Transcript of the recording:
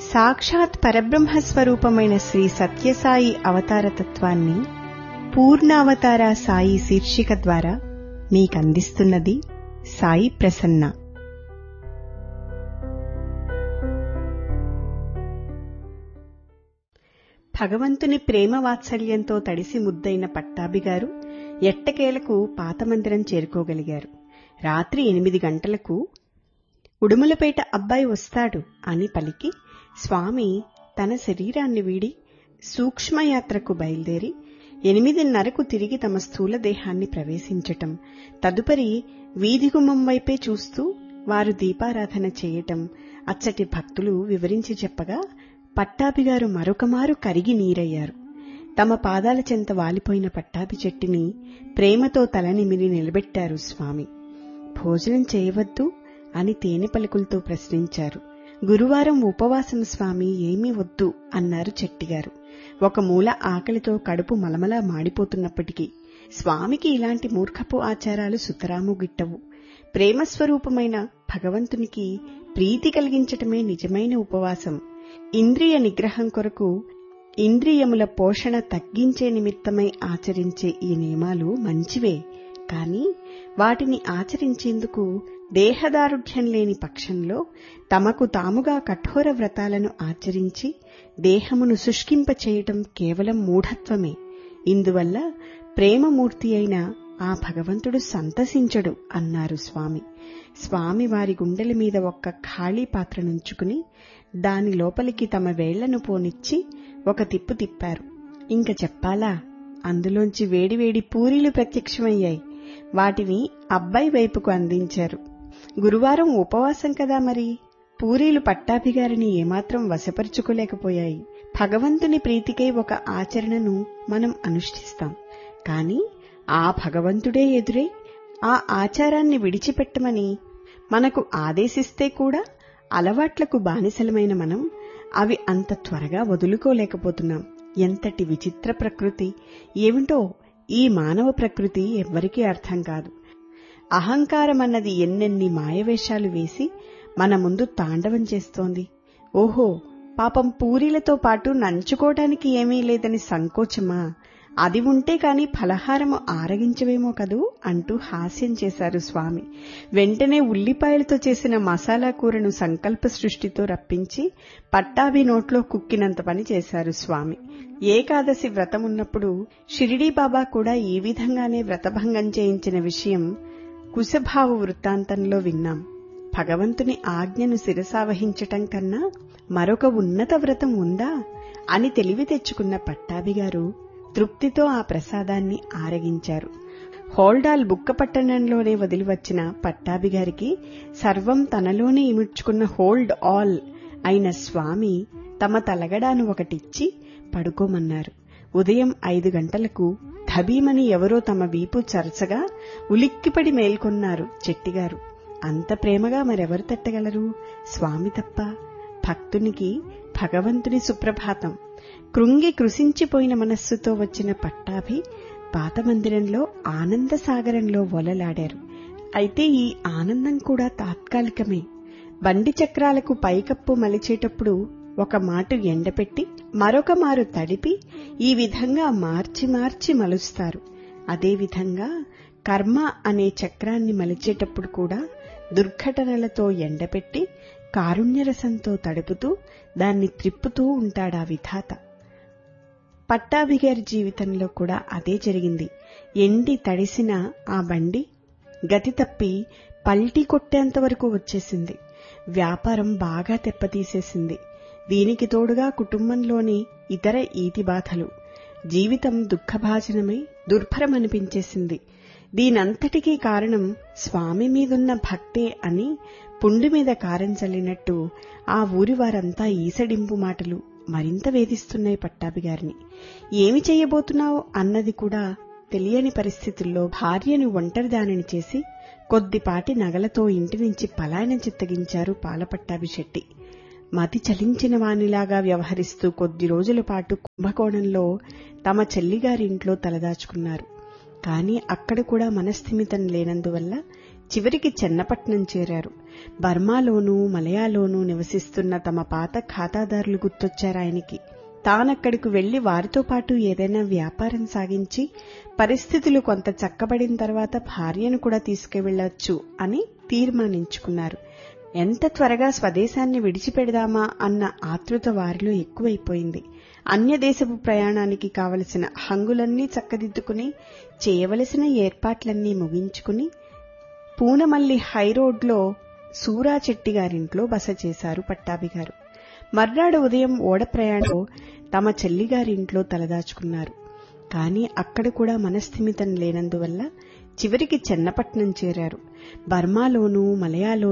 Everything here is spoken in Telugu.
సాక్షాత్ పరబ్రహ్మ స్వరూపమైన శ్రీ సత్యసాయి అవతార తత్వాన్ని పూర్ణావతార సాయి శీర్షిక ద్వారా మీకందిస్తున్నది సాయి ప్రసన్న భగవంతుని ప్రేమ వాత్సల్యంతో తడిసి ముద్దైన పట్టాభిగారు ఎట్టకేలకు పాత మందిరం చేరుకోగలిగారు రాత్రి ఎనిమిది గంటలకు ఉడుములపేట అబ్బాయి వస్తాడు అని పలికి స్వామి తన శరీరాన్ని వీడి సూక్ష్మయాత్రకు బయలుదేరి ఎనిమిదిన్నరకు తిరిగి తమ స్థూల దేహాన్ని ప్రవేశించటం తదుపరి వీధిగుమ్మం వైపే చూస్తూ వారు దీపారాధన చేయటం అచ్చటి భక్తులు వివరించి చెప్పగా పట్టాభిగారు మరొకమారు కరిగి నీరయ్యారు తమ పాదాల చెంత వాలిపోయిన పట్టాభి చెట్టుని ప్రేమతో తలనిమిరి నిలబెట్టారు స్వామి భోజనం చేయవద్దు అని తేనె పలుకులతో ప్రశ్నించారు గురువారం ఉపవాసం స్వామి ఏమీ వద్దు అన్నారు చెట్టిగారు ఒక మూల ఆకలితో కడుపు మలమలా మాడిపోతున్నప్పటికీ స్వామికి ఇలాంటి మూర్ఖపు ఆచారాలు సుతరాము గిట్టవు ప్రేమస్వరూపమైన భగవంతునికి ప్రీతి కలిగించటమే నిజమైన ఉపవాసం ఇంద్రియ నిగ్రహం కొరకు ఇంద్రియముల పోషణ తగ్గించే నిమిత్తమై ఆచరించే ఈ నియమాలు మంచివే కాని వాటిని ఆచరించేందుకు దేహదారుఢ్యం లేని పక్షంలో తమకు తాముగా కఠోర వ్రతాలను ఆచరించి దేహమును శుష్కింప చేయటం కేవలం మూఢత్వమే ఇందువల్ల ప్రేమమూర్తి అయిన ఆ భగవంతుడు సంతసించడు అన్నారు స్వామి స్వామి వారి గుండెల మీద ఒక్క ఖాళీ పాత్ర నుంచుకుని దాని లోపలికి తమ వేళ్లను పోనిచ్చి ఒక తిప్పు తిప్పారు ఇంక చెప్పాలా అందులోంచి వేడివేడి పూరీలు ప్రత్యక్షమయ్యాయి వాటిని అబ్బాయి వైపుకు అందించారు గురువారం ఉపవాసం కదా మరి పూరీలు పట్టాభిగారిని ఏమాత్రం వశపరుచుకోలేకపోయాయి భగవంతుని ప్రీతికై ఒక ఆచరణను మనం అనుష్ఠిస్తాం కాని ఆ భగవంతుడే ఎదురై ఆ ఆచారాన్ని విడిచిపెట్టమని మనకు ఆదేశిస్తే కూడా అలవాట్లకు బానిసలమైన మనం అవి అంత త్వరగా వదులుకోలేకపోతున్నాం ఎంతటి విచిత్ర ప్రకృతి ఏమిటో ఈ మానవ ప్రకృతి ఎవ్వరికీ అర్థం కాదు అహంకారమన్నది ఎన్నెన్ని మాయవేషాలు వేసి మన ముందు తాండవం చేస్తోంది ఓహో పాపం పూరీలతో పాటు నంచుకోవటానికి ఏమీ లేదని సంకోచమా అది ఉంటే కాని ఫలహారము ఆరగించవేమో కదూ అంటూ హాస్యం చేశారు స్వామి వెంటనే ఉల్లిపాయలతో చేసిన మసాలా కూరను సంకల్ప సృష్టితో రప్పించి పట్టాభి నోట్లో కుక్కినంత పని చేశారు స్వామి ఏకాదశి వ్రతం ఉన్నప్పుడు షిరిడీ బాబా కూడా ఈ విధంగానే వ్రతభంగం చేయించిన విషయం కుశభావ వృత్తాంతంలో విన్నాం భగవంతుని ఆజ్ఞను శిరసావహించటం కన్నా మరొక ఉన్నత వ్రతం ఉందా అని తెలివి తెచ్చుకున్న పట్టాభిగారు తృప్తితో ఆ ప్రసాదాన్ని ఆరగించారు హోల్డాల్ బుక్కపట్టణంలోనే వదిలివచ్చిన పట్టాభిగారికి సర్వం తనలోనే ఇముడ్చుకున్న హోల్డ్ ఆల్ అయిన స్వామి తమ తలగడాను ఒకటిచ్చి పడుకోమన్నారు ఉదయం ఐదు గంటలకు ధబీమని ఎవరో తమ వీపు చరచగా ఉలిక్కిపడి మేల్కొన్నారు చెట్టిగారు అంత ప్రేమగా మరెవరు తట్టగలరు స్వామి తప్ప భక్తునికి భగవంతుని సుప్రభాతం కృంగి కృశించిపోయిన మనస్సుతో వచ్చిన పట్టాభి పాత మందిరంలో ఆనంద సాగరంలో వలలాడారు అయితే ఈ ఆనందం కూడా తాత్కాలికమే బండి చక్రాలకు పైకప్పు మలిచేటప్పుడు ఒక మాటు ఎండపెట్టి మరొక మారు తడిపి ఈ విధంగా మార్చి మార్చి మలుస్తారు అదేవిధంగా కర్మ అనే చక్రాన్ని మలిచేటప్పుడు కూడా దుర్ఘటనలతో ఎండపెట్టి కారుణ్యరసంతో తడుపుతూ దాన్ని త్రిప్పుతూ ఉంటాడా విధాత పట్టాభిగారి జీవితంలో కూడా అదే జరిగింది ఎండి తడిసిన ఆ బండి గతి తప్పి పల్టీ కొట్టేంత వరకు వచ్చేసింది వ్యాపారం బాగా తెప్పతీసేసింది దీనికి తోడుగా కుటుంబంలోని ఇతర ఈతి బాధలు జీవితం దుఃఖభాజనమై దుర్భరమనిపించేసింది దీనంతటికీ కారణం స్వామి మీదున్న భక్తే అని పుండి మీద కారం చల్లినట్టు ఆ ఊరి వారంతా ఈసడింపు మాటలు మరింత వేధిస్తున్నాయి పట్టాభిగారిని ఏమి చెయ్యబోతున్నావు అన్నది కూడా తెలియని పరిస్థితుల్లో భార్యను ఒంటరిదానిని చేసి కొద్దిపాటి నగలతో ఇంటి నుంచి పలాయనం చిత్తగించారు పాలపట్టాభిశెట్టి మతి చలించిన వానిలాగా వ్యవహరిస్తూ కొద్ది రోజుల పాటు కుంభకోణంలో తమ చెల్లిగారింట్లో తలదాచుకున్నారు కాని అక్కడ కూడా మనస్థిమితం లేనందువల్ల చివరికి చెన్నపట్నం చేరారు బర్మాలోనూ మలయాలోనూ నివసిస్తున్న తమ పాత ఖాతాదారులు గుర్తొచ్చారాయనికి తానక్కడికి వెళ్లి వారితో పాటు ఏదైనా వ్యాపారం సాగించి పరిస్థితులు కొంత చక్కబడిన తర్వాత భార్యను కూడా తీసుకువెళ్లొచ్చు అని తీర్మానించుకున్నారు ఎంత త్వరగా స్వదేశాన్ని విడిచిపెడదామా అన్న ఆతృత వారిలో ఎక్కువైపోయింది అన్యదేశపు ప్రయాణానికి కావలసిన హంగులన్నీ చక్కదిద్దుకుని చేయవలసిన ఏర్పాట్లన్నీ ముగించుకుని పూనమల్లి హైరోడ్లో సూరా చెట్టి గారింట్లో బస చేశారు పట్టాభిగారు మర్నాడు ఉదయం ఓడ ప్రయాణం తమ చెల్లిగారింట్లో తలదాచుకున్నారు కాని అక్కడ కూడా మనస్థిమితం లేనందువల్ల చివరికి చెన్నపట్నం చేరారు బర్మాలోనూ మలయాలోనూ